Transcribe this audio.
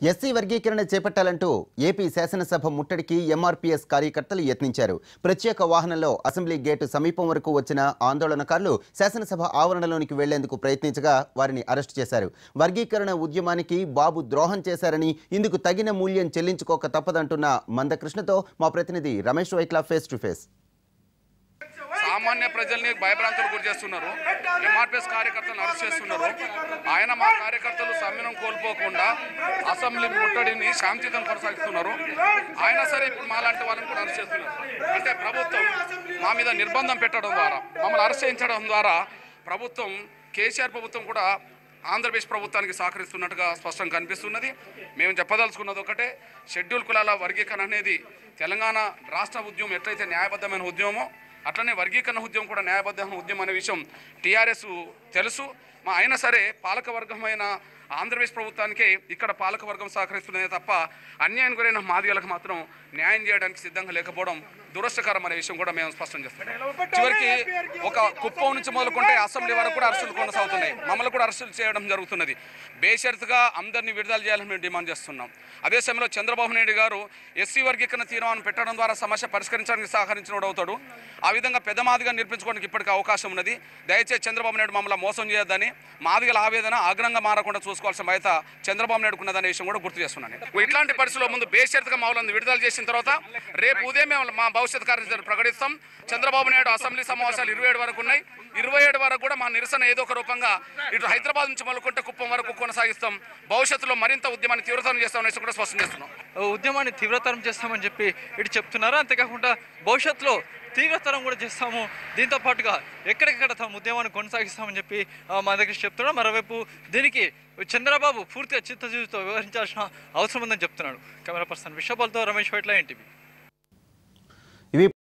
SC వర్గీకరణ చేపట్టాలంటూ AP శాసనసభ ముట్టడికి ఎంఆర్పీఎస్ కార్యకర్తలు యత్నించారు ప్రత్యేక వాహనంలో అసెంబ్లీ గేటు సమీపం వరకు వచ్చిన ఆందోళనకారులు శాసనసభ ఆవరణలోనికి వెళ్లేందుకు ప్రయత్నించగా వారిని అరెస్టు చేశారు వర్గీకరణ ఉద్యమానికి బాబు ద్రోహం చేశారని ఇందుకు తగిన మూల్యం చెల్లించుకోక తప్పదంటున్న మందకృష్ణతో మా ప్రతినిధి Ramesh Vaitla face to face సామాన్య ప్రజల్ని భయభ్రాంతులు గురి చేస్తున్నారు ఎంఆర్పిఎస్ కార్యకర్తలను అరెస్ట్ చేస్తున్నారు ఆయన మా కార్యకర్తలు సమ్మెనం కోల్పోకుండా అసెంబ్లీ ముట్టడిని శాంతియుతం కొనసాగిస్తున్నారు ఆయన సరే ఇప్పుడు మాలాంటి వాళ్ళని కూడా అరెస్ట్ చేస్తున్నారు అంటే ప్రభుత్వం మా మీద నిర్బంధం పెట్టడం ద్వారా మమ్మల్ని అరెస్ట్ చేయించడం ద్వారా ప్రభుత్వం కేసీఆర్ ప్రభుత్వం కూడా ఆంధ్రప్రదేశ్ ప్రభుత్వానికి సహకరిస్తున్నట్టుగా స్పష్టంగా కనిపిస్తున్నది మేము చెప్పదలుచుకున్నది ఒకటే షెడ్యూల్ కులాల వర్గీకరణ అనేది తెలంగాణ రాష్ట్ర ఉద్యమం ఎట్లయితే న్యాయబద్ధమైన ఉద్యమమో అట్లనే వర్గీకరణ ఉద్యమం కూడా న్యాయబద్ధమైన ఉద్యమం అనే విషయం టీఆర్ఎస్ తెలుసు మా అయినా సరే పాలకవర్గమైన ఆంధ్రప్రదేశ్ ప్రభుత్వానికే ఇక్కడ పాలకవర్గం సహకరిస్తున్నదే తప్ప అన్యాయం గురైన మాదిగలకు మాత్రం న్యాయం చేయడానికి సిద్ధంగా లేకపోవడం దురదృష్టకరం అనే విషయం కూడా మేము స్పష్టం చేస్తున్నాం చివరికి ఒక కుప్పం నుంచి మొదలుకుంటే అసెంబ్లీ వరకు కూడా అరెస్టులు కొనసాగుతున్నాయి మమ్మల్ని కూడా అరెస్టులు చేయడం జరుగుతున్నది బేషరతుగా అందరినీ విడుదల చేయాలని మేము డిమాండ్ చేస్తున్నాం అదే సమయంలో చంద్రబాబు నాయుడు గారు ఎస్సీ వర్గీకరణ తీర్మానం పెట్టడం ద్వారా సమస్య పరిష్కరించడానికి సహకరించిన వాడు అవుతాడు ఆ విధంగా పెద్ద మాదిగా నిర్పించుకోవడానికి ఇప్పటికీ అవకాశం ఉన్నది దయచేసి చంద్రబాబు నాయుడు మమ్మల్ని మోసం చేయొద్దని మాదిగల ఆవేదన ఆగ్రంగా మారకుండా చూసుకోవాల్సిన బాధ్యత చంద్రబాబు నాయుడుకు ఉన్నదనే విషయం కూడా గుర్తు చేస్తున్నాను ఇట్లాంటి పరిస్థితుల్లో ముందు బేషరతుగా మమ్మల్ని విడుదల చేసిన తర్వాత రేపు ఉదయం మేము మా భవిష్యత్ కార్యాచరణ ప్రకటిస్తాం చంద్రబాబు నాయుడు అసెంబ్లీ సమావేశాలు ఇరవై ఏడు వరకు ఉన్నాయి ఇరవై ఏడు వరకు కూడా మా నిరసన ఏదో ఒక రూపంగా ఇటు హైదరాబాద్ నుంచి మొదలుకుంటే కుప్పం వరకు కొనసాగిస్తాం భవిష్యత్తులో మరింత ఉద్యమాన్ని తీవ్రతరం చేస్తామనేసి కూడా స్పష్టం చేస్తున్నాం ఉద్యమాన్ని తీవ్రతరం చేస్తామని చెప్పి ఇటు చెప్తున్నారు అంతేకాకుండా భవిష్యత్తులో తీవ్రతరం కూడా చేస్తాము దీంతో పాటుగా ఎక్కడెక్కడ తమ ఉద్యమాన్ని కొనసాగిస్తామని చెప్పి ఆ, మా దగ్గర చెప్తున్నాడు మరోవైపు దీనికి చంద్రబాబు పూర్తిగా చిత్తశుద్ధితో వ్యవహరించాల్సిన అవసరం ఉందని చెప్తున్నాడు కెమెరా పర్సన్ విశ్వపాల్తో రమేష్ వైట్ల ఎన్టీవీ ఇవి